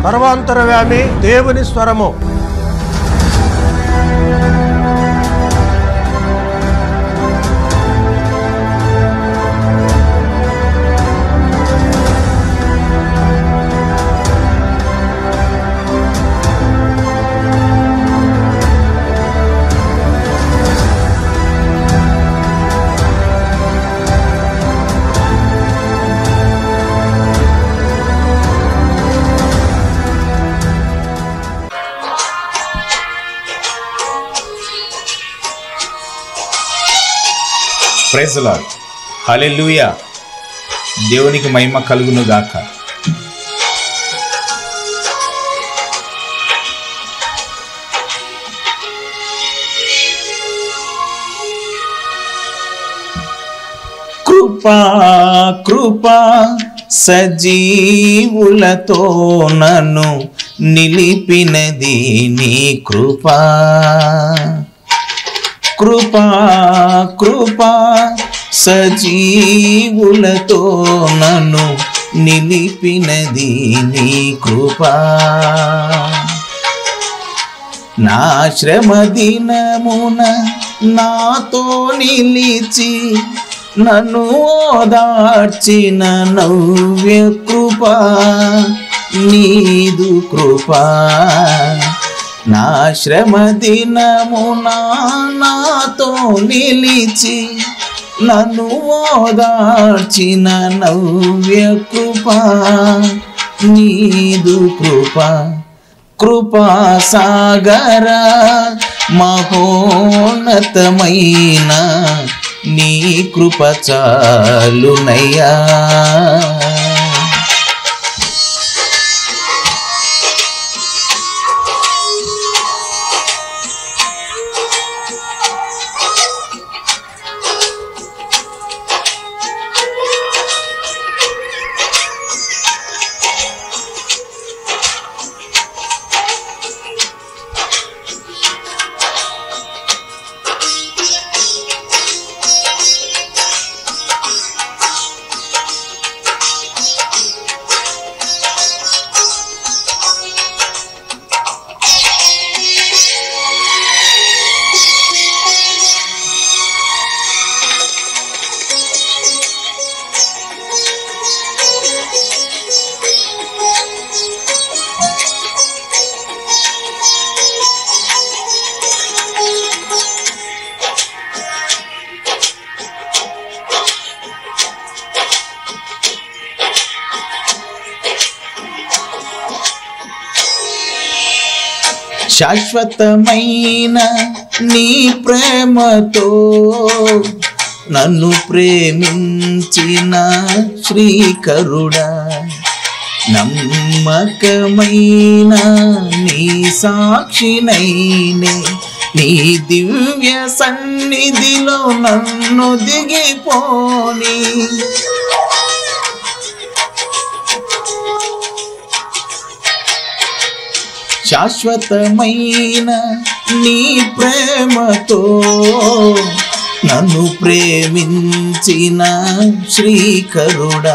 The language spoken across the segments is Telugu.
సర్వాంతరవ్యామి దేవుని స్వరము ప్రైజ్ లాడ్ హల్లెలూయా దేవునికి మహిమ కలుగును గాక కృపా కృపా సజీవులతో నన్ను నిలిపినది నీ కృపా కృపా కృపా సజీవులతో నన్ను నిలిపినది నీ కృపా నా శ్రమ దినమున నాతో నిలిచి నన్ను ఓదార్చిన నవ్య కృపా నీదు కృపా నా శ్రమ దినమున నాతో నిలిచి నన్ను ఓదార్చిన నవ్య కృపా నీదు కృపా కృపా సాగర మహోన్నతమైన నీ కృప చాలునయ్యా శాశ్వతమైన నీ ప్రేమతో నన్ను ప్రేమించిన శ్రీకరుడా నమ్మకమైన నీ సాక్షినైనే నీ దివ్య సన్నిధిలో నన్ను దిగిపోని శాశ్వతమైన నీ ప్రేమతో నన్ను ప్రేమించిన శ్రీకరుడా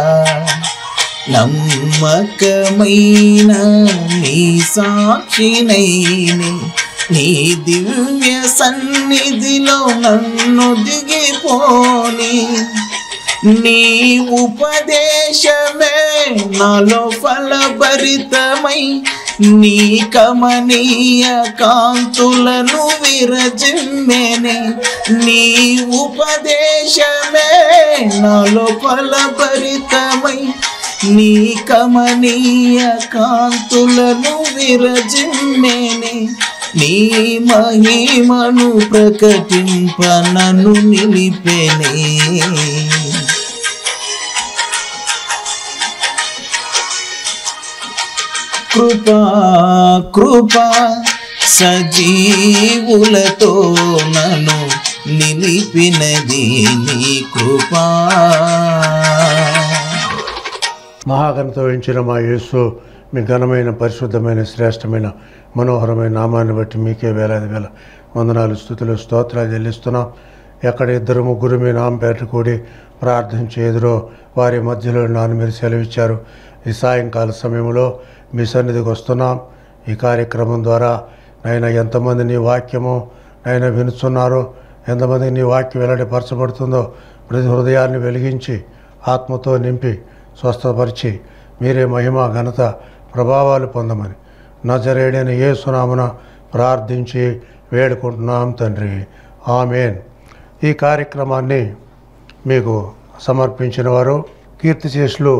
నమ్మకమైన నీ సాక్షినైని నీ దివ్య సన్నిధిలో నన్ను దిగిపోని నీ ఉపదేశమే నాలో ఫలభరితమై నీ కమనీయ కాంతులను విరజిమ్మెనే నీ ఉపదేశమే నాలో ఫలభరితమై నీ కమనీయ కాంతులను విరజిమ్మెనే నీ మహిమను ప్రకటింప నన్ను నిలిపెనే కృపా కృపా సజీవులతో నన్ను నిలిపినది నీ కృపా మహాగణతో వహించిన మా యేసు మీ ఘనమైన పరిశుద్ధమైన శ్రేష్టమైన మనోహరమైన నామాన్ని బట్టి మీకే వేలాది వేల వందనాలు స్థుతులు స్తోత్రాలు చెల్లిస్తున్నాం ఎక్కడ ఇద్దరు ముగ్గురు మీ నామ పేట కూడి ప్రార్థన చేదురో వారి మధ్యలో నాన్న మీరు సెలవిచ్చారు ఈ సాయంకాల సమయంలో మీ సన్నిధికి వస్తున్నాం ఈ కార్యక్రమం ద్వారా నైనా ఎంతమంది నీ వాక్యము నైనా వినుచున్నారో ఎంతమంది నీ వాక్యం వెల్లడిపరచబడుతుందో ప్రతి హృదయాన్ని వెలిగించి ఆత్మతో నింపి స్వస్థపరిచి మీరే మహిమ ఘనత ప్రభావాలు పొందమని నజరేడైన ఏ సునామున ప్రార్థించి వేడుకుంటున్నాం తండ్రి ఆమెన్ ఈ కార్యక్రమాన్ని మీకు సమర్పించిన వారు కీర్తిశేషులు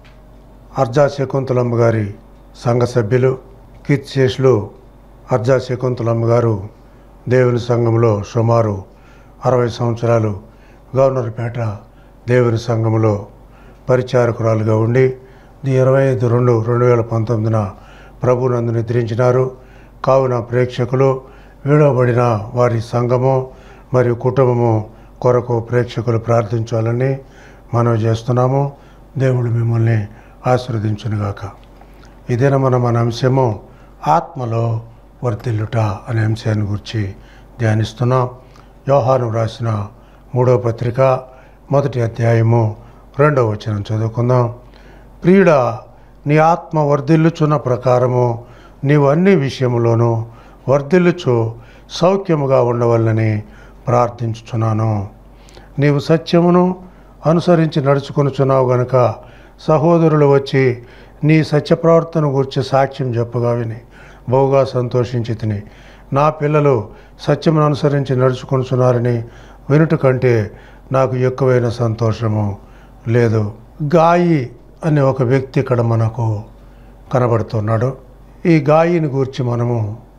అర్జా శకుంతలమ్మ గారి సంఘ సభ్యులు కీర్తిశేషులు అర్జా శకుంతలమ్మ గారు దేవుని సంఘంలో సుమారు అరవై సంవత్సరాలు గవర్నర్పేట దేవుని సంఘంలో పరిచారకురాలుగా ఉండి ది ఇరవై ఐదు రెండు రెండు వేల పంతొమ్మిదిన ప్రభునందు నిద్రించినారు కావున ప్రేక్షకులు వీడవబడిన వారి సంఘము మరియు కుటుంబము కొరకు ప్రేక్షకులు ప్రార్థించాలని మనం చేస్తున్నాము దేవుడు మిమ్మల్ని ఆశీర్వదించునుగాక ఇదేనా మన మన అంశము ఆత్మలో వర్తిల్లుట అనే అంశాన్ని గురించి ధ్యానిస్తున్నాం యోహాను రాసిన మూడవ పత్రిక మొదటి అధ్యాయము రెండవ వచనం చదువుకుందాం ప్రియుడ నీ ఆత్మ వర్ధిల్లుచున్న ప్రకారము నీవు అన్ని విషయములోనూ వర్ధిల్లుచు సౌఖ్యముగా ఉండవల్లని ప్రార్థించుచున్నాను నీవు సత్యమును అనుసరించి నడుచుకొనుచున్నావు గనుక సహోదరులు వచ్చి నీ సత్య ప్రవర్తన గురించి సాక్ష్యం చెప్పగా విని బహుగా సంతోషించి తిని నా పిల్లలు సత్యమును అనుసరించి నడుచుకొనుచున్నారని వినుట కంటే నాకు ఎక్కువైన సంతోషము లేదు గాయి అనే ఒక వ్యక్తి ఇక్కడ మనకు కనబడుతున్నాడు ఈ గాయిని గురించి మనము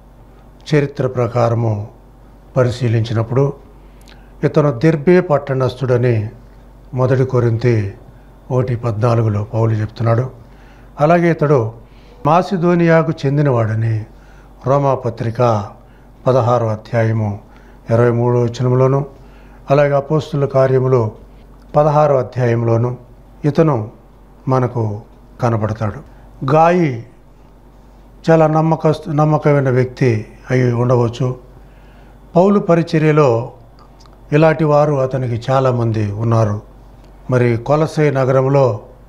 చరిత్ర ప్రకారము పరిశీలించినప్పుడు ఇతను దిర్బే పట్టణస్థుడని మొదటి కొరింతి ఒకటి పద్నాలుగులో పౌలు చెప్తున్నాడు అలాగే ఇతడు మాసిధోనియాకు చెందినవాడని రోమా పత్రిక పదహారో అధ్యాయము ఇరవై మూడో వచనంలోను అలాగే అపోస్తుల కార్యములు పదహారో అధ్యాయంలోను ఇతను మనకు కనబడతాడు గాయి చాలా నమ్మకస్తు నమ్మకమైన వ్యక్తి అయి ఉండవచ్చు పౌలు పరిచర్యలో ఇలాంటి వారు అతనికి చాలామంది ఉన్నారు మరి కొలసై నగరంలో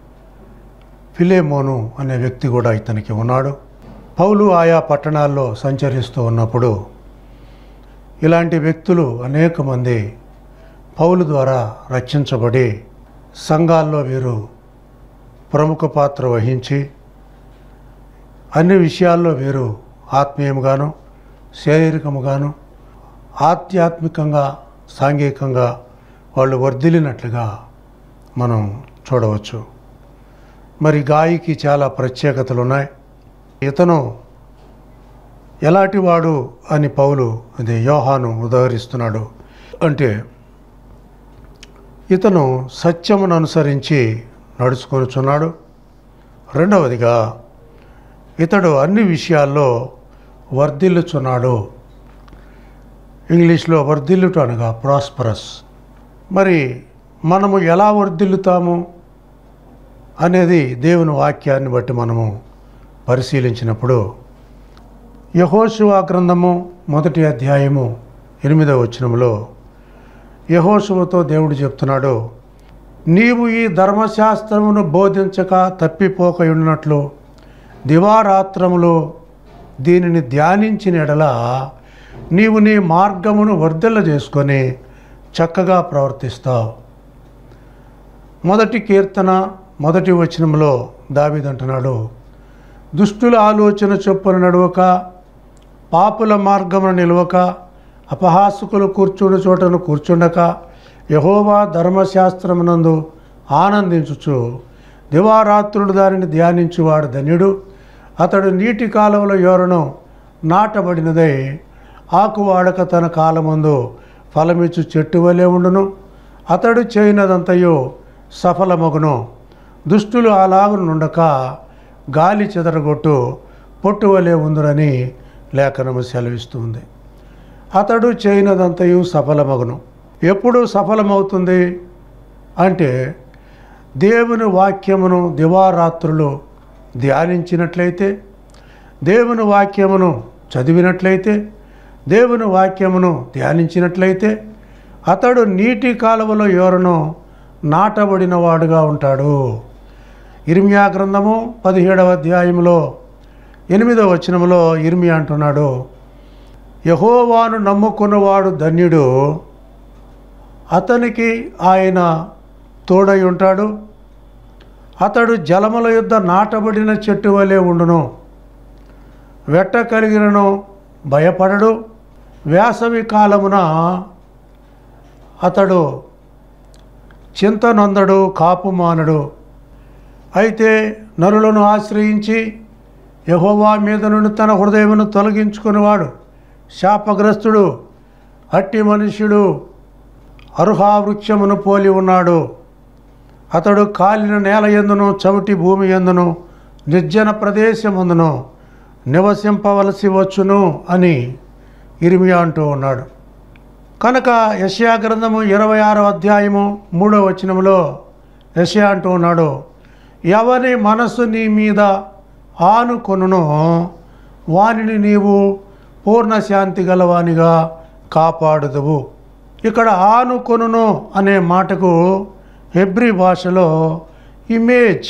ఫిలేమోను అనే వ్యక్తి కూడా ఇతనికి ఉన్నాడు పౌలు ఆయా పట్టణాల్లో సంచరిస్తూ ఉన్నప్పుడు ఇలాంటి వ్యక్తులు అనేక మంది పౌలు ద్వారా రక్షించబడి సంఘాల్లో వీరు ప్రముఖ పాత్ర వహించి అన్ని విషయాల్లో వీరు ఆత్మీయముగాను శారీరకముగాను ఆధ్యాత్మికంగా సాంఘికంగా వాళ్ళు వర్ధిల్లినట్లుగా మనం చూడవచ్చు మరి గాయకి చాలా ప్రత్యేకతలు ఉన్నాయి ఇతను ఎలాంటి వాడు అని పౌలు అది యోహాను ఉదహరిస్తున్నాడు అంటే ఇతను సత్యమును అనుసరించి నడుచుకొనుచున్నాడు రెండవదిగా ఇతడు అన్ని విషయాల్లో వర్ధిల్లుచున్నాడు ఇంగ్లీష్లో వర్ధిల్లుట అనగా ప్రాస్పరస్ మరి మనము ఎలా వర్ధిల్లుతాము అనేది దేవుని వాక్యాన్ని బట్టి మనము పరిశీలించినప్పుడు యహోశువా గ్రంథము మొదటి అధ్యాయము ఎనిమిదవ వచనంలో యహోశువతో దేవుడు చెప్తున్నాడు నీవు ఈ ధర్మశాస్త్రమును బోధించక తప్పిపోక ఉన్నట్లు దివారాత్రములో దీనిని ధ్యానించిన ఎడల నీవు నీ మార్గమును వర్ధిల్ల చేసుకొని చక్కగా ప్రవర్తిస్తావు మొదటి కీర్తన మొదటి వచనంలో దావిదంటున్నాడు దుష్టుల ఆలోచన చొప్పున నడవక పాపుల మార్గమున నిలవక అపహాసకులు కూర్చుని చోటను కూర్చుండక యహోవా ధర్మశాస్త్రమునందు ఆనందించుచు దివారాత్రుడు దానిని ధ్యానించువాడు ధన్యుడు అతడు నీటి కాలువల యోరను నాటబడినదై ఆకు వాడక తన కాలమందు ఫలమిచ్చు చెట్టు వలె ఉండును అతడు చేయనదంతయో సఫలమగును దుష్టులు అలాగునుండక గాలి చెదరగొట్టు పొట్టు వలె ఉందురని లేఖనము సెలవిస్తుంది అతడు చేయనదంతయు సఫలమగును ఎప్పుడు సఫలమవుతుంది అంటే దేవుని వాక్యమును దివారాత్రులు ధ్యానించినట్లయితే దేవుని వాక్యమును చదివినట్లయితే దేవుని వాక్యమును ధ్యానించినట్లయితే అతడు నీటి కాలువలో ఎవరనో నాటబడిన వాడుగా ఉంటాడు ఇర్మియా గ్రంథము పదిహేడవ అధ్యాయంలో ఎనిమిదో వచనంలో ఇర్మి అంటున్నాడు యహోవాను నమ్ముకున్నవాడు ధన్యుడు అతనికి ఆయన తోడై ఉంటాడు అతడు జలముల యుద్ధ నాటబడిన చెట్టు వలె ఉండును వెట్ట కలిగినను భయపడడు వేసవి కాలమున అతడు చింతనొందడు కాపు మానడు అయితే నరులను ఆశ్రయించి యహోవా మీద నుండి తన హృదయమును తొలగించుకునేవాడు శాపగ్రస్తుడు అట్టి మనుష్యుడు అర్హావృక్షమును పోలి ఉన్నాడు అతడు కాలిన నేల ఎందును చవిటి భూమి ఎందును నిర్జన ప్రదేశమందును నివసింపవలసి వచ్చును అని ఇరిమియా అంటూ ఉన్నాడు కనుక యషయా గ్రంథము ఇరవై ఆరో అధ్యాయము మూడో వచనములో యషయా అంటూ ఉన్నాడు ఎవరి మనస్సు నీ మీద ఆనుకొనునో వానిని నీవు పూర్ణ శాంతి గలవానిగా కాపాడుదువు ఇక్కడ ఆనుకొనును అనే మాటకు హెబ్రి భాషలో ఇమేజ్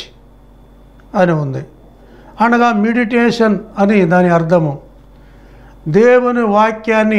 అని ఉంది అనగా మెడిటేషన్ అని దాని అర్థము దేవుని వాక్యాన్ని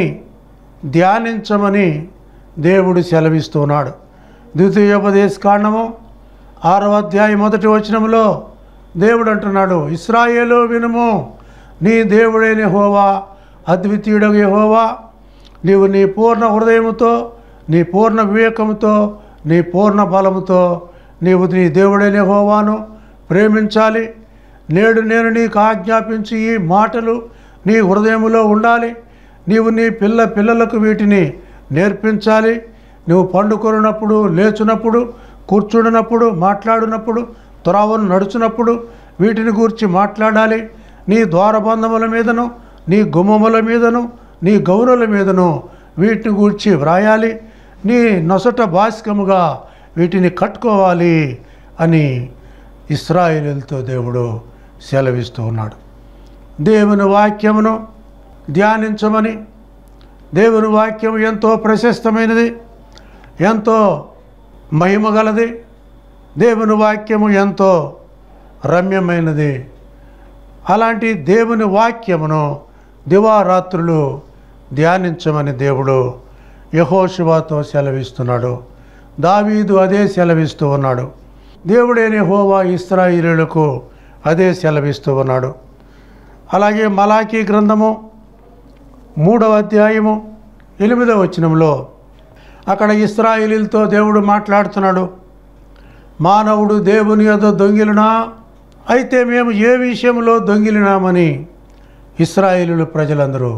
ధ్యానించమని దేవుడు సెలవిస్తున్నాడు ద్వితీయోపదేశ కాండము ఆరవ అధ్యాయం మొదటి వచనంలో దేవుడు అంటున్నాడు ఇస్రాయేలు వినుము నీ దేవుడైన హోవా అద్వితీయుడగు యెహోవా నీవు నీ పూర్ణ హృదయముతో నీ పూర్ణ వివేకముతో నీ పూర్ణ బలముతో నీవు నీ దేవుడైన హోవాను ప్రేమించాలి నేడు నేను నీకు ఆజ్ఞాపించి ఈ మాటలు నీ హృదయములో ఉండాలి నీవు నీ పిల్ల పిల్లలకు వీటిని నేర్పించాలి నువ్వు పండుకొనినప్పుడు లేచునప్పుడు కూర్చుండినప్పుడు మాట్లాడినప్పుడు త్రోవను నడుచునప్పుడు వీటిని గూర్చి మాట్లాడాలి నీ ద్వారబంధముల మీదను నీ గుమ్మముల మీదను నీ గౌరవుల మీదను వీటిని గూర్చి వ్రాయాలి నీ నొసట భాస్కముగా వీటిని కట్టుకోవాలి అని ఇస్రాయేలుతో దేవుడు సెలవిస్తూ ఉన్నాడు దేవుని వాక్యమును ధ్యానించమని దేవుని వాక్యం ఎంతో ప్రశస్తమైనది ఎంతో మహిమగలది దేవుని వాక్యము ఎంతో రమ్యమైనది అలాంటి దేవుని వాక్యమును దివారాత్రులు ధ్యానించమని దేవుడు యహోశివాతో సెలవిస్తున్నాడు దావీదు అదే సెలవిస్తూ ఉన్నాడు దేవుడైన హోవా ఇస్రాయిలులకు అదే సెలవిస్తూ ఉన్నాడు అలాగే మలాకీ గ్రంథము మూడవ అధ్యాయము ఎనిమిదవ వచనంలో అక్కడ ఇస్రాయిలీలతో దేవుడు మాట్లాడుతున్నాడు మానవుడు దేవుని యొద్ద దొంగిలినా అయితే మేము ఏ విషయంలో దొంగిలినామని ఇస్రాయేలుల ప్రజలందరూ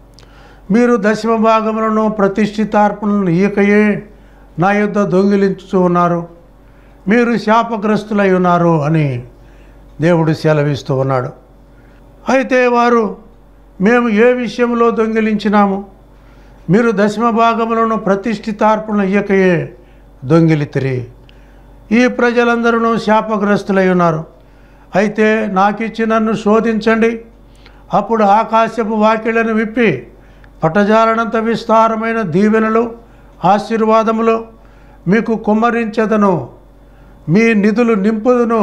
మీరు దశమ భాగములను ప్రతిష్ఠితార్పణలను ఈకయే నా యొద్ద దొంగిలించుతూ ఉన్నారు మీరు శాపగ్రస్తులై ఉన్నారు అని దేవుడు సెలవిస్తూ ఉన్నాడు అయితే వారు మేము ఏ విషయంలో దొంగిలించినాము మీరు దశమ భాగములను ప్రతిష్ఠితార్పణ ఇయ్యకయే దొంగిలితిరి ఈ ప్రజలందరూ శాపగ్రస్తులై ఉన్నారు అయితే నాకిచ్చి నన్ను శోధించండి అప్పుడు ఆకాశపు వాకిళ్లను విప్పి పట్టజాలనంత విస్తారమైన దీవెనలు ఆశీర్వాదములు మీకు కుమ్మరించదను మీ నిధులు నింపుదును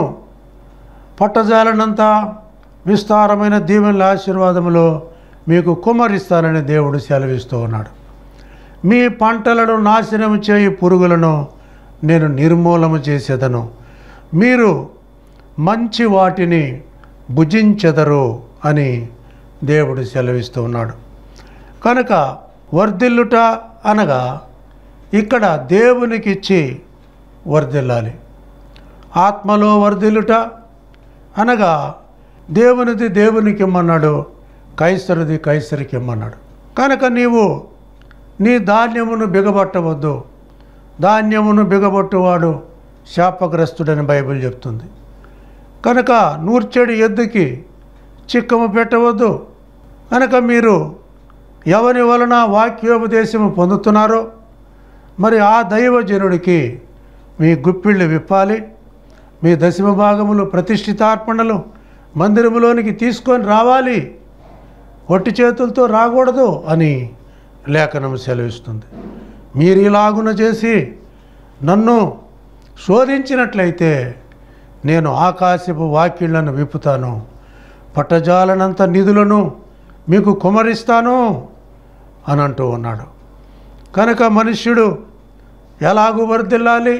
పట్టజాలనంత విస్తారమైన దీవెనల ఆశీర్వాదములు మీకు కుమ్మరిస్తానని దేవుడు సెలవిస్తూ ఉన్నాడు మీ పంటలను నాశనం చేయి పురుగులను నేను నిర్మూలన చేసేదను మీరు మంచి వాటిని భుజించెదరు అని దేవుడు సెలవిస్తూ ఉన్నాడు కనుక వర్ధిల్లుట అనగా ఇక్కడ దేవునికిచ్చి వర్ధిల్లాలి ఆత్మలో వర్ధిల్లుట అనగా దేవునిది దేవునికి ఇమ్మన్నాడు కైసరుది కైసరికి ఇమ్మన్నాడు కనుక నీవు నీ ధాన్యమును బిగబట్టవద్దు ధాన్యమును బిగబట్టువాడు శాపగ్రస్తుడని బైబిల్ చెప్తుంది కనుక నూర్చెడి ఎద్దుకి చిక్కము పెట్టవద్దు కనుక మీరు ఎవరి వలన వాక్యోపదేశము పొందుతున్నారో మరి ఆ దైవజనుడికి మీ గుప్పిళ్ళు విప్పాలి మీ దశమ భాగములు ప్రతిష్ఠితార్పణలు మందిరములోనికి తీసుకొని రావాలి ఒట్టి చేతులతో రాకూడదు అని లేఖనం సెలవిస్తుంది మీరు ఇలాగున చేసి నన్ను శోధించినట్లయితే నేను ఆకాశపు వాక్యులను విప్పుతాను పట్టజాలనంత నిధులను మీకు కుమరిస్తాను అని అంటూ ఉన్నాడు కనుక మనుష్యుడు ఎలాగూ వర్ధిల్లాలి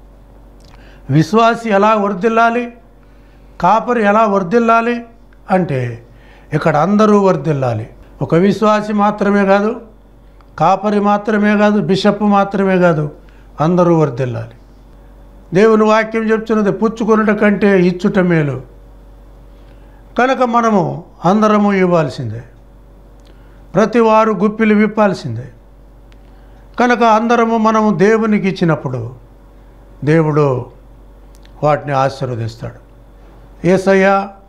విశ్వాసి ఎలా వర్ధిల్లాలి కాపరి ఎలా వర్ధిల్లాలి అంటే ఇక్కడ అందరూ వర్ధిల్లాలి ఒక విశ్వాసి మాత్రమే కాదు కాపరి మాత్రమే కాదు బిషప్ మాత్రమే కాదు అందరూ వర్ధిల్లాలి దేవుని వాక్యం చెప్తున్నది పుచ్చుకొనుట కంటే ఇచ్చుట మేలు కనుక మనము అందరము ఇవ్వాల్సిందే ప్రతి వారు గుప్పిలు విప్పాల్సిందే కనుక అందరము మనము దేవునికి ఇచ్చినప్పుడు దేవుడు వాటిని ఆశీర్వదిస్తాడు ఏసయ్య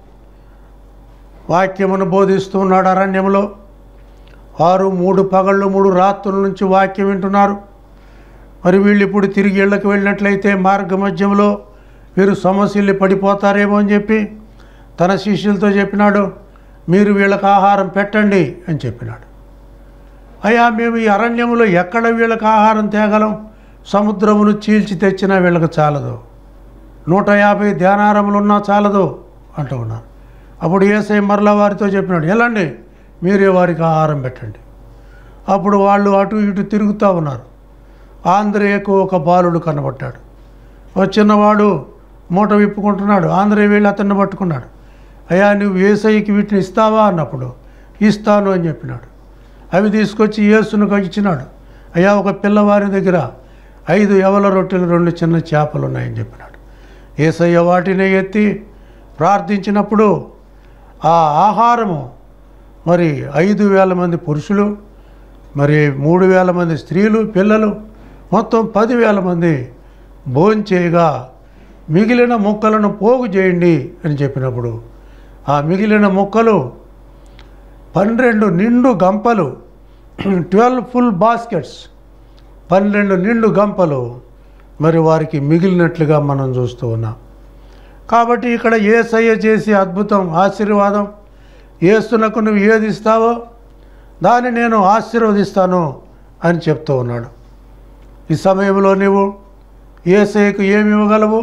వాక్యమును బోధిస్తూ ఉన్నాడు అరణ్యంలో వారు మూడు పగళ్ళు మూడు రాత్రుల నుంచి వాక్యం వింటున్నారు మరి వీళ్ళు ఇప్పుడు తిరిగి ఇళ్ళకి వెళ్ళినట్లయితే మార్గ మధ్యంలో వీరు సమస్యలు పడిపోతారేమో అని చెప్పి తన శిష్యులతో చెప్పినాడు మీరు వీళ్ళకి ఆహారం పెట్టండి అని చెప్పినాడు అయ్యా మేము ఈ అరణ్యంలో ఎక్కడ వీళ్ళకి ఆహారం తేగలం సముద్రమును చీల్చి తెచ్చినా వీళ్ళకి చాలదు నూట యాభై ధ్యానారములు ఉన్నా చాలదు అంటూ ఉన్నారు అప్పుడు ఏసై మరలా వారితో చెప్పినాడు వెళ్ళండి మీరే వారికి ఆహారం పెట్టండి అప్పుడు వాళ్ళు అటు ఇటు తిరుగుతూ ఉన్నారు ఆంధ్రేయకు ఒక బాలుడు కనబడ్డాడు ఓ చిన్నవాడు మూట విప్పుకుంటున్నాడు ఆంధ్రే వెళ్ళి అతన్ని పట్టుకున్నాడు అయ్యా నువ్వు ఏసైకి వీటిని ఇస్తావా అన్నప్పుడు ఇస్తాను అని చెప్పినాడు అవి తీసుకొచ్చి యేసును ఇచ్చినాడు అయ్యా ఒక పిల్లవారి దగ్గర ఐదు ఎవల రొట్టెలు రెండు చిన్న చేపలు ఉన్నాయని చెప్పినాడు ఏసయ్య వాటిని ఎత్తి ప్రార్థించినప్పుడు ఆ ఆహారము మరి ఐదు వేల మంది పురుషులు మరి మూడు వేల మంది స్త్రీలు పిల్లలు మొత్తం పదివేల మంది భోంచేయగా మిగిలిన మొక్కలను పోగు చేయండి అని చెప్పినప్పుడు ఆ మిగిలిన మొక్కలు పన్నెండు నిండు గంపలు ట్వెల్వ్ ఫుల్ బాస్కెట్స్ పన్నెండు నిండు గంపలు మరి వారికి మిగిలినట్లుగా మనం చూస్తూ ఉన్నాం కాబట్టి ఇక్కడ ఏసయ్య చేసే అద్భుతం ఆశీర్వాదం ఏసునకు నువ్వు ఏది ఇస్తావో దాన్ని నేను ఆశీర్వదిస్తాను అని చెప్తూ ఉన్నాడు ఈ సమయంలో నీవు ఏసయ్యకు ఏమి ఇవ్వగలవు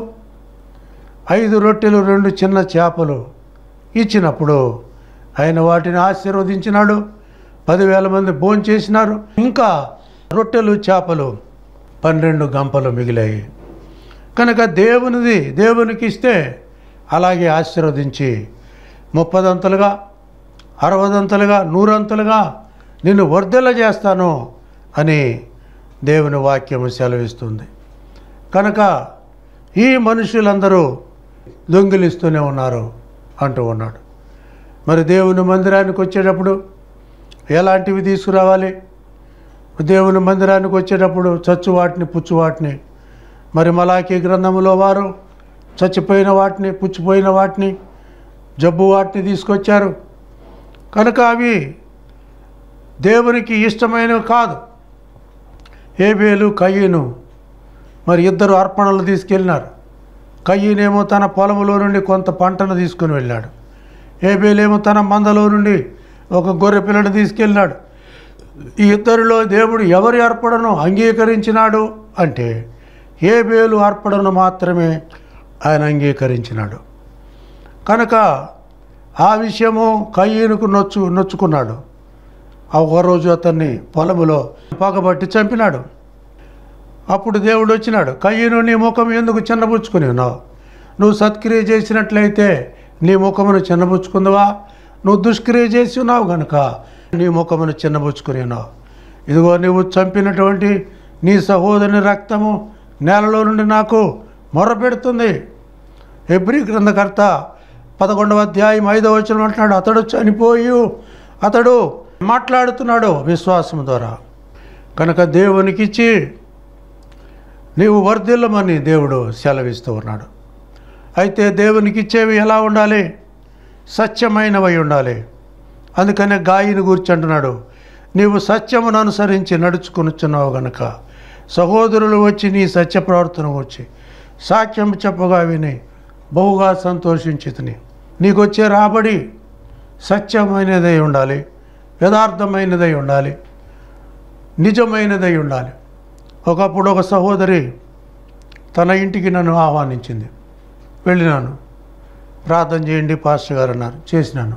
ఐదు రొట్టెలు రెండు చిన్న చేపలు ఇచ్చినప్పుడు ఆయన వాటిని ఆశీర్వదించినాడు పదివేల మంది భోంచేసినారు ఇంకా రొట్టెలు చేపలు పన్నెండు గంపలు మిగిలాయి కనుక దేవునిది దేవునికి ఇస్తే అలాగే ఆశీర్వదించి ముప్పదంతలుగా అరవదంతలుగా నూరంతలుగా నిన్ను వర్ధెల చేస్తాను అని దేవుని వాక్యము సెలవిస్తుంది కనుక ఈ మనుషులందరూ దొంగిలిస్తూనే ఉన్నారు అంటూ ఉన్నాడు మరి దేవుని మందిరానికి వచ్చేటప్పుడు ఎలాంటివి తీసుకురావాలి దేవుని మందిరానికి వచ్చేటప్పుడు చచ్చు వాటిని పుచ్చు వాటిని మరి మలాఖీ గ్రంథములో వారు చచ్చిపోయిన వాటిని పుచ్చిపోయిన వాటిని జబ్బు వాటిని తీసుకొచ్చారు కనుక అవి దేవునికి ఇష్టమైనవి కాదు ఏబేలు కయ్యను మరి ఇద్దరు అర్పణలు తీసుకెళ్ళినారు కయ్యనేమో తన పొలములో నుండి కొంత పంటను తీసుకుని వెళ్ళాడు ఏబేలేమో తన మందలో నుండి ఒక గొర్రె పిల్లను తీసుకెళ్ళినాడు ఈ ఇద్దరిలో దేవుడు ఎవరి అర్పణను అంగీకరించినాడు అంటే ఏబేలు అర్పణను మాత్రమే ఆయన అంగీకరించినాడు కనుక ఆ విషయము కయ్యనుకు నొచ్చు నొచ్చుకున్నాడు ఆ ఒకరోజు అతన్ని పొలములో పగబట్టి చంపినాడు అప్పుడు దేవుడు వచ్చినాడు కయ్యను నీ ముఖం ఎందుకు చిన్నబుచ్చుకుని ఉన్నావు నువ్వు సత్క్రియ చేసినట్లయితే నీ ముఖమును చిన్నబుచ్చుకుందువా నువ్వు దుష్క్రియ చేసి ఉన్నావు గనుక నీ ముఖమును చిన్నబుచ్చుకుని ఉన్నావు ఇదిగో నువ్వు చంపినటువంటి నీ సహోదరుని రక్తము నేలలో నుండి నాకు మొరపెడుతుంది ఎబ్రి గ్రంథకర్త పదకొండవ అధ్యాయం ఐదవ వచనం అంటున్నాడు అతడు చనిపోయి అతడు మాట్లాడుతున్నాడు విశ్వాసం ద్వారా కనుక దేవునికిచ్చి నీవు వర్ధిల్లమని దేవుడు సెలవిస్తూ ఉన్నాడు అయితే దేవునికి ఇచ్చేవి ఎలా ఉండాలి సత్యమైనవై ఉండాలి అందుకనే గాయని గురించి అంటున్నాడు నీవు సత్యమును అనుసరించి నడుచుకొనుచున్నావు గనుక సహోదరులు వచ్చి నీ సత్య ప్రవర్తన వచ్చి సాక్ష్యం చెప్పగా విని బహుగా సంతోషించితిని నీకు వచ్చే రాబడి సత్యమైనదై ఉండాలి యథార్థమైనదై ఉండాలి నిజమైనదై ఉండాలి ఒకప్పుడు ఒక సహోదరి తన ఇంటికి నన్ను ఆహ్వానించింది వెళ్ళినాను ప్రార్థన చేయండి పాస్టర్ గారు అన్నారు చేసినాను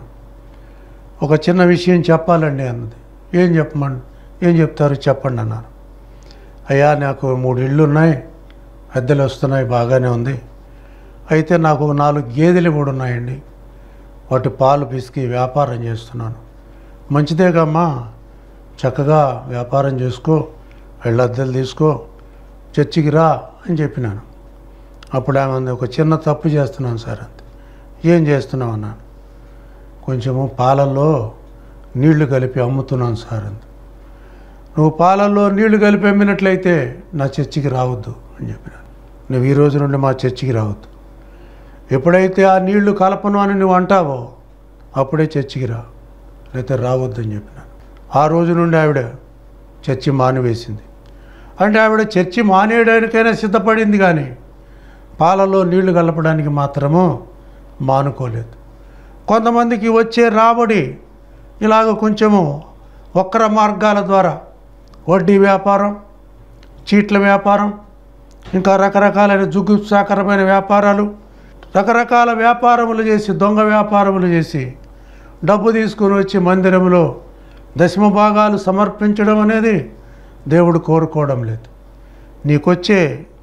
ఒక చిన్న విషయం చెప్పాలండి అన్నది ఏం చెప్పమని ఏం చెప్తారు చెప్పండి అన్నారు అయ్యా నాకు మూడు ఇళ్ళు ఉన్నాయి అద్దెలు వస్తున్నాయి బాగానే ఉంది అయితే నాకు ఒక నాలుగు గేదెలు కూడా ఉన్నాయండి వాటి పాలు పిసికి వ్యాపారం చేస్తున్నాను మంచిదేగమ్మా చక్కగా వ్యాపారం చేసుకో వెళ్ళ అద్దెలు తీసుకో చర్చికి రా అని చెప్పినాను అప్పుడు ఆమె అంది, ఒక చిన్న తప్పు చేస్తున్నాను సార్ అంతే ఏం చేస్తున్నావు అన్నాను కొంచెము పాలల్లో నీళ్లు కలిపి అమ్ముతున్నాను సార్ అంది నువ్వు పాలల్లో నీళ్లు కలిపి అమ్మినట్లయితే నా చర్చికి రావద్దు అని చెప్పినాను నువ్వు ఈ రోజు నుండి మా చర్చికి రావద్దు ఎప్పుడైతే ఆ నీళ్లు కలపను అని నువ్వు అంటావో అప్పుడే చర్చికి రా లేకపోతే రావద్దు అని చెప్పినాను ఆ రోజు నుండి ఆవిడ చర్చి మానివేసింది అంటే ఆవిడ చర్చి మానేయడానికైనా సిద్ధపడింది కానీ పాలలో నీళ్లు కలపడానికి మాత్రము మానుకోలేదు కొంతమందికి వచ్చే రాబడి ఇలాగ కొంచెము వక్ర మార్గాల ద్వారా వడ్డీ వ్యాపారం చీట్ల వ్యాపారం ఇంకా రకరకాలైన జుగుప్సాకరమైన వ్యాపారాలు రకరకాల వ్యాపారములు చేసి దొంగ వ్యాపారములు చేసి డబ్బు తీసుకుని వచ్చి మందిరంలో దశమ భాగాలు సమర్పించడం అనేది దేవుడు కోరుకోవడం లేదు నీకొచ్చే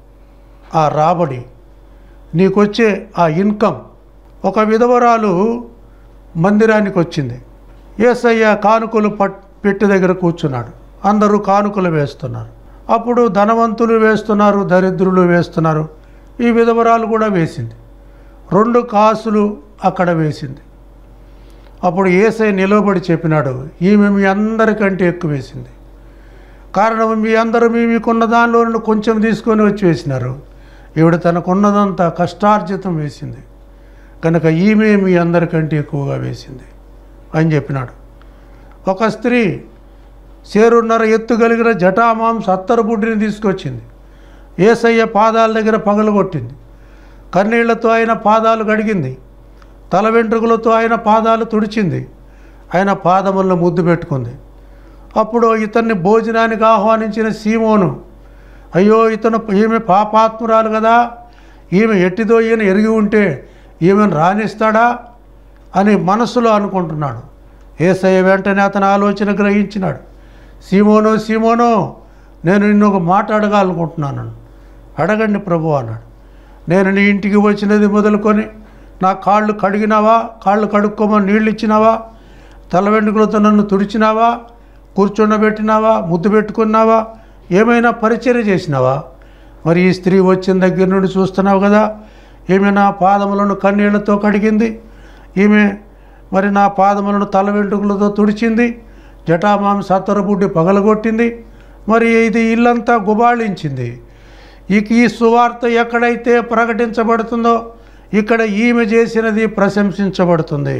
ఆ రాబడి నీకొచ్చే ఆ ఇన్కమ్ ఒక విధవరాలు మందిరానికి వచ్చింది ఏసయ్య కానుకలు పట్ పెట్టి దగ్గర కూర్చున్నాడు అందరూ కానుకలు వేస్తున్నారు అప్పుడు ధనవంతులు వేస్తున్నారు దరిద్రులు వేస్తున్నారు ఈ విధవరాలు కూడా వేసింది రెండు కాసులు అక్కడ వేసింది అప్పుడు ఏసై నిలబడి చెప్పినాడు ఈమె మీ అందరికంటే ఎక్కువ వేసింది కారణం మీ అందరూ మీ మీకున్న దానిలో నుండి కొంచెం తీసుకొని వచ్చి వేసినారు ఈవిడ తనకున్నదంతా కష్టార్జితం వేసింది కనుక ఈమె మీ అందరికంటే ఎక్కువగా వేసింది అని చెప్పినాడు ఒక స్త్రీ సేరున్నర ఎత్తు కలిగిన జటామాం సత్తరు బుడ్డిని తీసుకొచ్చింది ఏసయ్య పాదాల దగ్గర పగలగొట్టింది కన్నీళ్లతో ఆయన పాదాలు కడిగింది తల వెంట్రుకలతో ఆయన పాదాలు తుడిచింది ఆయన పాదములను ముద్దు పెట్టుకుంది అప్పుడు ఇతన్ని భోజనానికి ఆహ్వానించిన సీమోను అయ్యో ఇతను ఈమె పాపాత్మురాలు కదా ఈమె ఎట్టిదో ఈయన ఎరిగి ఉంటే ఈమెను రాణిస్తాడా అని మనసులో అనుకుంటున్నాడు ఏసయ్య వెంటనే అతని ఆలోచన గ్రహించినాడు సీమోను సీమోను నేను నిన్ను ఒక మాట అడగాలనుకుంటున్నాను అడగండి ప్రభు అన్నాడు నేను నీ ఇంటికి వచ్చినది మొదలుకొని నా కాళ్ళు కడిగినావా కాళ్ళు కడుక్కోమని నీళ్ళు ఇచ్చినావా తల వెంట్రుకలతో నన్ను తుడిచినావా కూర్చుండబెట్టినావా ముద్దు పెట్టుకున్నావా ఏమైనా పరిచర్య చేసినావా మరి ఈ స్త్రీ వచ్చిన దగ్గర నుండి చూస్తున్నావు కదా ఈమె నా పాదములను కన్నీళ్లతో కడిగింది ఈమె మరి నా పాదములను తల వెంట్రుకలతో తుడిచింది జటామాం సత్తరబుడ్డి పగలగొట్టింది మరి ఇది ఇల్లంతా గుబాళించింది ఇక ఈ సువార్త ఎక్కడైతే ప్రకటించబడుతుందో ఇక్కడ ఈమె చేసినది ప్రశంసించబడుతుంది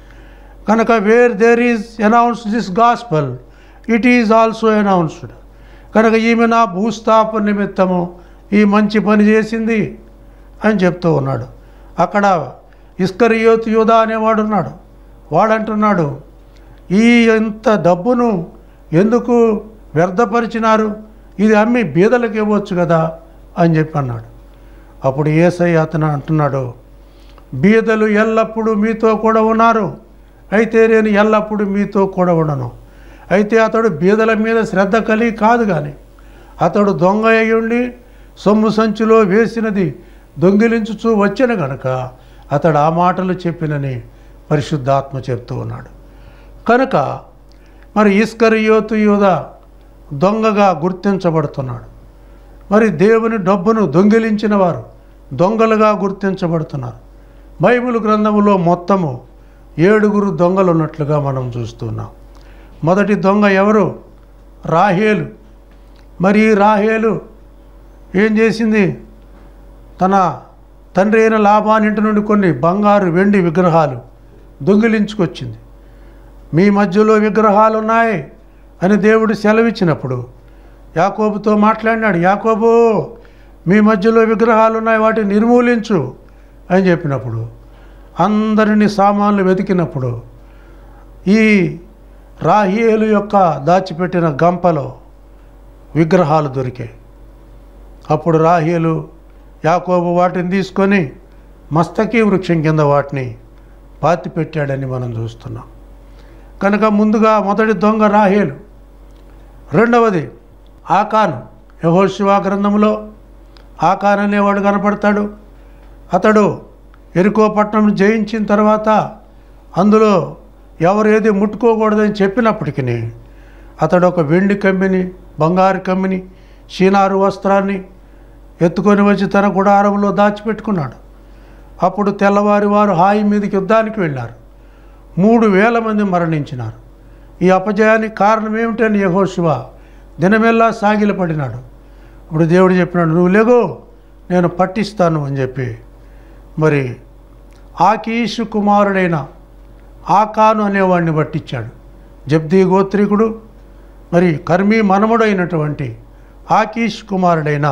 కనుక where there is announce this gospel it is also announced కనుక ఈమె నా భూస్థాపన నిమిత్తము ఈ మంచి పని చేసింది అని చెప్తూ ఉన్నాడు అక్కడ ఇస్కరియోత్ యూదా అనేవాడు ఉన్నాడు వాడంటున్నాడు ఈ ఇంత డబ్బును ఎందుకు వ్యర్థపరిచినారు ఇది అమ్మి బీదలకు ఇవ్వచ్చు కదా అని చెప్పి అన్నాడు అప్పుడు ఏసై అతను అంటున్నాడు బీదలు ఎల్లప్పుడూ మీతో కూడా ఉన్నారు అయితే నేను ఎల్లప్పుడూ మీతో కూడా ఉండను అయితే అతడు బీదల మీద శ్రద్ధ కలిగి కాదు కానీ అతడు దొంగ అయి ఉండి సొమ్ము సంచిలో వేసినది దొంగిలించుచూ వచ్చిన గనక అతడు ఆ మాటలు చెప్పినని పరిశుద్ధాత్మ చెప్తూ ఉన్నాడు కనుక మరి ఇస్కరియోతు యూద దొంగగా గుర్తించబడుతున్నాడు మరి దేవుని డబ్బును దొంగిలించిన వారు దొంగలుగా గుర్తించబడుతున్నారు బైబిల్ గ్రంథములో మొత్తము ఏడుగురు దొంగలు ఉన్నట్లుగా మనం చూస్తున్నాం మొదటి దొంగ ఎవరు రాహేలు మరి ఈ రాహేలు ఏం చేసింది తన తండ్రి అయిన లాభానింటి నుండి కొన్ని బంగారు వెండి విగ్రహాలు దొంగిలించుకొచ్చింది మీ మధ్యలో విగ్రహాలు ఉన్నాయి అని దేవుడు సెలవిచ్చినప్పుడు యాకోబుతో మాట్లాడినాడు యాకోబు మీ మధ్యలో విగ్రహాలు ఉన్నాయి వాటిని నిర్మూలించు అని చెప్పినప్పుడు అందరిని సామాన్లు వెతికినప్పుడు ఈ రాహియేలు యొక్క దాచిపెట్టిన గంపలో విగ్రహాలు దొరికాయి అప్పుడు రాహేలు యాకోబు వాటిని తీసుకొని మస్తకీ వృక్షం కింద వాటిని పాతి పెట్టాడని మనం చూస్తున్నాం కనుక ముందుగా మొదటి దొంగ రాహేలు రెండవది ఆకాను యహోశివా గ్రంథంలో ఆకాన్ అనేవాడు కనపడతాడు అతడు ఎరుకో పట్టణం జయించిన తర్వాత అందులో ఎవరు ఏది ముట్టుకోకూడదని చెప్పినప్పటికీ అతడు ఒక వెండి కమ్మిని బంగారు కమ్మిని షీనారు వస్త్రాన్ని ఎత్తుకొని వచ్చి తన గుడారంలో దాచిపెట్టుకున్నాడు అప్పుడు తెల్లవారి వారు హాయి మీదకి యుద్ధానికి వెళ్ళారు మూడు వేల మంది మరణించినారు ఈ అపజయానికి కారణం ఏమిటని యహోశివ దినమెల్లా సాగిలపడినాడు ఇప్పుడు దేవుడు చెప్పినాడు నువ్వు లేగో నేను పట్టిస్తాను అని చెప్పి మరి ఆకీషు కుమారుడైన ఆకాను అనేవాడిని పట్టించాడు జబ్దీ గోత్రికుడు మరి కర్మీ మనముడైనటువంటి ఆకీష్ కుమారుడైన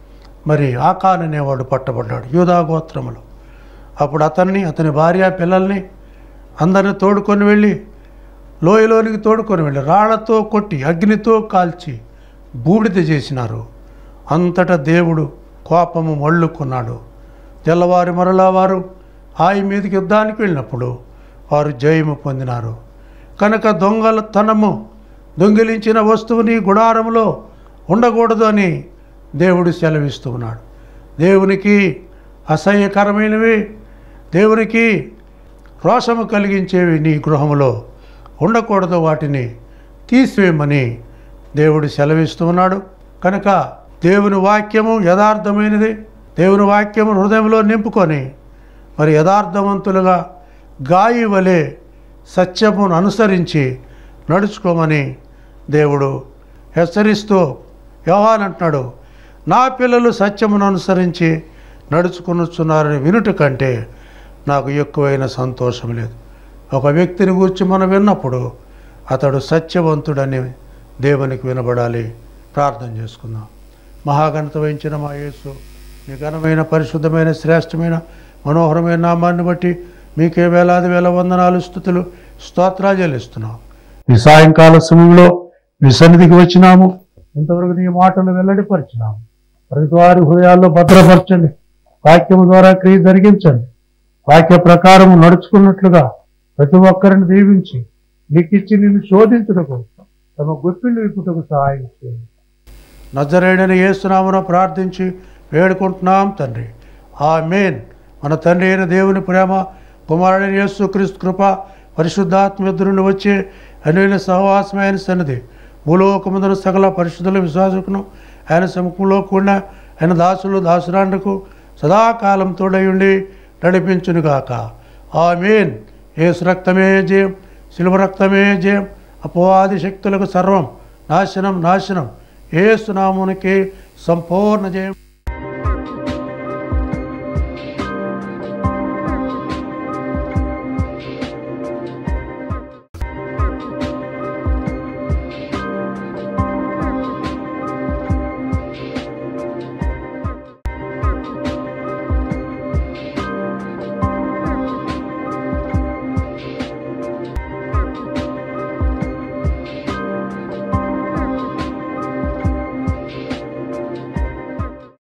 మరి ఆకాన్ అనేవాడు పట్టబడ్డాడు యూదా గోత్రములో అప్పుడు అతన్ని అతని భార్య పిల్లల్ని అందరిని తోడుకొని వెళ్ళి లోయలోనికి తోడుకొని వెళ్ళి రాళ్లతో కొట్టి అగ్నితో కాల్చి బూడిద చేసినారు అంతటా దేవుడు కోపము మళ్ళుకున్నాడు తెల్లవారి మరలా వారు హాయి మీదకి యుద్ధానికి వెళ్ళినప్పుడు వారు జయము పొందినారు కనుక దొంగలతనము దొంగిలించిన వస్తువుని గుడారంలో ఉండకూడదు అని దేవుడు సెలవిస్తూ ఉన్నాడు దేవునికి అసహ్యకరమైనవి దేవునికి రోషము కలిగించేవి నీ గృహంలో ఉండకూడదు వాటిని తీసివేయమని దేవుడు సెలవిస్తూ ఉన్నాడు కనుక దేవుని వాక్యము యథార్థమైనది దేవుని వాక్యము హృదయంలో నింపుకొని మరి యథార్థవంతులుగా గాయి వలె సత్యమును అనుసరించి నడుచుకోమని దేవుడు హెచ్చరిస్తూ యోహాన్ అంటున్నాడు నా పిల్లలు సత్యమును అనుసరించి నడుచుకునుచున్నారని వినుట కంటే నాకు ఎక్కువైన సంతోషం లేదు ఒక వ్యక్తిని గురించి మనం విన్నప్పుడు అతడు సత్యవంతుడని దేవునికి వినబడాలి ప్రార్థన చేసుకుందాం మహాగణత వహించిన మా యేసు మీ ఘనమైన పరిశుద్ధమైన శ్రేష్టమైన మనోహరమైన నామాన్ని బట్టి మీకే వేలాది వేల వందనాలు స్థుతులు స్తోత్రాలు చెల్లిస్తున్నాం ఈ సాయంకాల సమయంలో మీ సన్నిధికి వచ్చినాము ఇంతవరకు నీ మాటలు వెల్లడిపరిచినాము ప్రతి వారి హృదయాల్లో భద్రపరచండి వాక్యము ద్వారా క్రియ జరిగించండి వాక్య ప్రకారం నడుచుకున్నట్లుగా ప్రతి ఒక్కరిని దీవించి నీకిచ్చి నిన్ను శోధించుటకు తమ గుప్పిళ్ళు విప్పుటకు సహాయం చేయండి నజరేడని ఏసునామను ప్రార్థించి వేడుకుంటున్నాం తండ్రి ఆ మేన్ మన తండ్రి అయిన దేవుని ప్రేమ కుమారుడైన యేసు క్రీస్తు కృప పరిశుద్ధాత్మ ఎదురు నుండి వచ్చే అనువైన సహవాసమైన సన్నిధి భూలోకముందున సకల పరిశుద్ధుల విశ్వాసకును ఆయన సముఖంలో కూడిన ఆయన దాసులు దాసురాండకు సదాకాలం తోడయుండి నడిపించునుగాక ఆ మేన్ ఏసు రక్తమే జయం శిలువ రక్తమే జయం అపవాది శక్తులకు సర్వం నాశనం నాశనం ఏసునామునికి సంపూర్ణ జయం